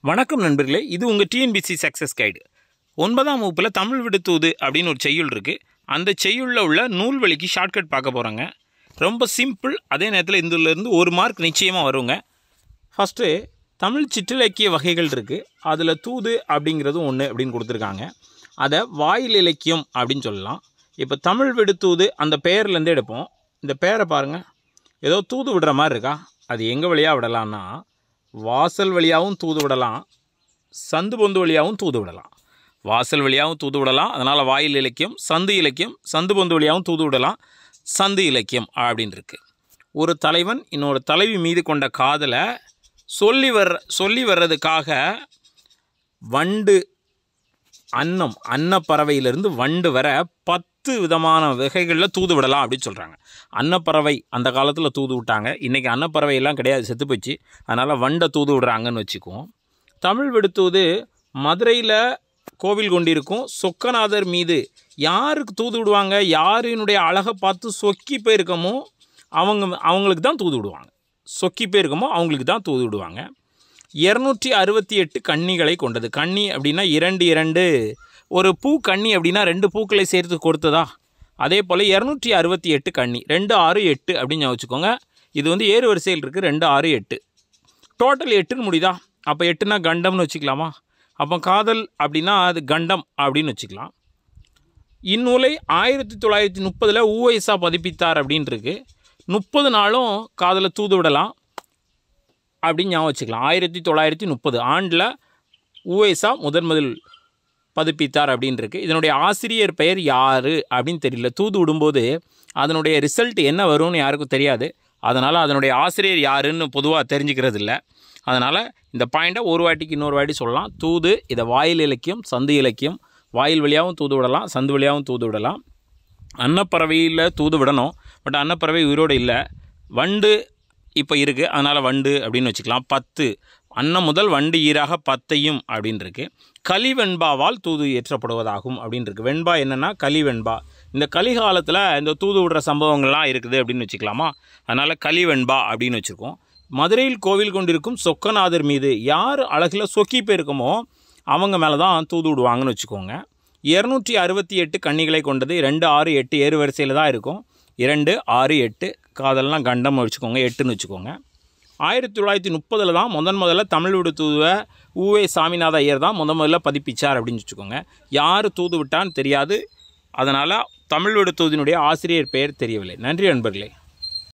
வணக்கம் நண்பர்களே இது உங்கள் டிஎன்பிசி சக்ஸஸ் கைடு ஒன்பதாம் வகுப்பில் தமிழ் விடுத்தூது அப்படின்னு ஒரு செய்யுள் இருக்குது அந்த செய்யுளில் உள்ள நூல்வழிக்கு ஷார்ட்கட் பார்க்க போகிறாங்க ரொம்ப சிம்பிள் அதே நேரத்தில் இதுலேருந்து ஒரு மார்க் நிச்சயமாக வருங்க ஃபஸ்ட்டு தமிழ் சிற்றிலக்கிய வகைகள் இருக்குது அதில் தூது அப்படிங்கிறதும் ஒன்று அப்படின்னு கொடுத்துருக்காங்க அதை வாயில் இலக்கியம் அப்படின்னு சொல்லலாம் இப்போ தமிழ் விடுத்தூது அந்த பெயர்லேருந்து எடுப்போம் இந்த பெயரை பாருங்கள் ஏதோ தூது விடுற மாதிரி இருக்கா அது எங்கே வழியாக விடலான்னா வாசல் வழியாகவும் தூது விடலாம் சந்து பொந்து வழியாகவும் தூது விடலாம் வாசல் வழியாகவும் தூது விடலாம் அதனால் வாயில் இலக்கியம் சந்து இலக்கியம் சந்து பொந்து வழியாகவும் தூது விடலாம் சந்து இலக்கியம் அப்படின்னு இருக்கு ஒரு தலைவன் இன்னொரு தலைவி மீது கொண்ட காதலை சொல்லி வர்ற சொல்லி வர்றதுக்காக வண்டு அன்னம் அன்னப்பறவையிலிருந்து வண்டு வர பத்து விதமான வகைகளில் தூது விடலாம் அப்படின்னு சொல்கிறாங்க அன்னப்பறவை அந்த காலத்தில் தூது விட்டாங்க இன்றைக்கி அன்னப்பறவை எல்லாம் கிடையாது செத்து போச்சு அதனால் வண்டை தூது விடுறாங்கன்னு வச்சுக்குவோம் தமிழ் விடுத்தூது மதுரையில் கோவில் கொண்டிருக்கும் சொக்கநாதர் மீது யாருக்கு தூது விடுவாங்க யாரினுடைய அழகை பார்த்து சொக்கி போயிருக்கமோ அவங்க அவங்களுக்கு தான் தூது விடுவாங்க சொக்கி போயிருக்கமோ அவங்களுக்கு தான் தூது விடுவாங்க இரநூற்றி அறுபத்தி எட்டு கன்னிகளை கொண்டது கன்னி அப்படின்னா இரண்டு இரண்டு ஒரு பூ கன்னி அப்படின்னா ரெண்டு பூக்களை சேர்த்து கொடுத்ததா அதே போல் இரநூற்றி அறுபத்தி எட்டு கன்னி ரெண்டு ஆறு எட்டு அப்படின்னு வச்சுக்கோங்க இது வந்து ஏறு வரிசையில் இருக்குது ரெண்டு ஆறு எட்டு டோட்டல் எட்டுன்னு முடியுதா அப்போ எட்டுனா கண்டம்னு வச்சுக்கலாமா அப்போ காதல் அப்படின்னா அது கண்டம் அப்படின்னு வச்சுக்கலாம் இந்நூலை ஆயிரத்தி தொள்ளாயிரத்தி முப்பதில் ஊவைசா பதிப்பித்தார் அப்படின்னு இருக்கு முப்பது நாளும் காதலை தூது விடலாம் அப்படின்னு ஞாபகம் வச்சுக்கலாம் ஆயிரத்தி தொள்ளாயிரத்தி முப்பது ஆண்டில் ஊவைசா முதன் முதல் பதிப்பித்தார் அப்படின்னு இருக்கு இதனுடைய ஆசிரியர் பெயர் யார் அப்படின்னு தெரியல தூது விடும்போது அதனுடைய ரிசல்ட் என்ன வரும்னு யாருக்கும் தெரியாது அதனால் அதனுடைய ஆசிரியர் யாருன்னு பொதுவாக தெரிஞ்சுக்கிறது இல்லை அதனால் இந்த பாயிண்ட்டை ஒரு வாட்டிக்கு இன்னொரு வாட்டி சொல்லலாம் தூது இதை வாயில் இலக்கியம் சந்து இலக்கியம் வாயில் வழியாகவும் தூது விடலாம் சந்து வழியாகவும் தூது விடலாம் அன்னப்பறவையில் தூது விடணும் பட் அன்னப்பறவை உயிரோடு இல்லை வண்டு இப்போ இருக்குது அதனால் வண்டு அப்படின்னு வச்சுக்கலாம் பத்து அன்னம் முதல் வண்டு ஈராக பத்தையும் அப்படின்னு இருக்கு கலிவெண்பாவால் தூது ஏற்றப்படுவதாகும் அப்படின்னு இருக்கு வெண்பா என்னென்னா கலிவெண்பா இந்த கலிகாலத்தில் இந்த தூது விடுற சம்பவங்கள்லாம் இருக்குது அப்படின்னு வச்சுக்கலாமா அதனால் கலிவெண்பா அப்படின்னு வச்சுருக்கோம் மதுரையில் கோவில் கொண்டிருக்கும் சொக்கநாதர் மீது யார் அழகில் சொக்கி போயிருக்குமோ அவங்க மேலே தான் தூது விடுவாங்கன்னு வச்சுக்கோங்க இரநூற்றி அறுபத்தி எட்டு கன்னிகளை கொண்டது ரெண்டு ஆறு எட்டு ஏறு வரிசையில் தான் இருக்கும் இரண்டு ஆறு எட்டு காதல்லாம் கண்டம் வச்சுக்கோங்க எட்டுன்னு வச்சுக்கோங்க ஆயிரத்தி தொள்ளாயிரத்தி முப்பதில் தான் முதன் முதல்ல தமிழ் விடு தூதுவை ஊவே சாமிநாத ஐயர் தான் முத முதல்ல பதிப்பிச்சார் அப்படின்னு வச்சுக்கோங்க யார் தூது விட்டான்னு தெரியாது அதனால் தமிழ் விடு தூதினுடைய ஆசிரியர் பெயர் தெரியவில்லை நன்றி நண்பர்களே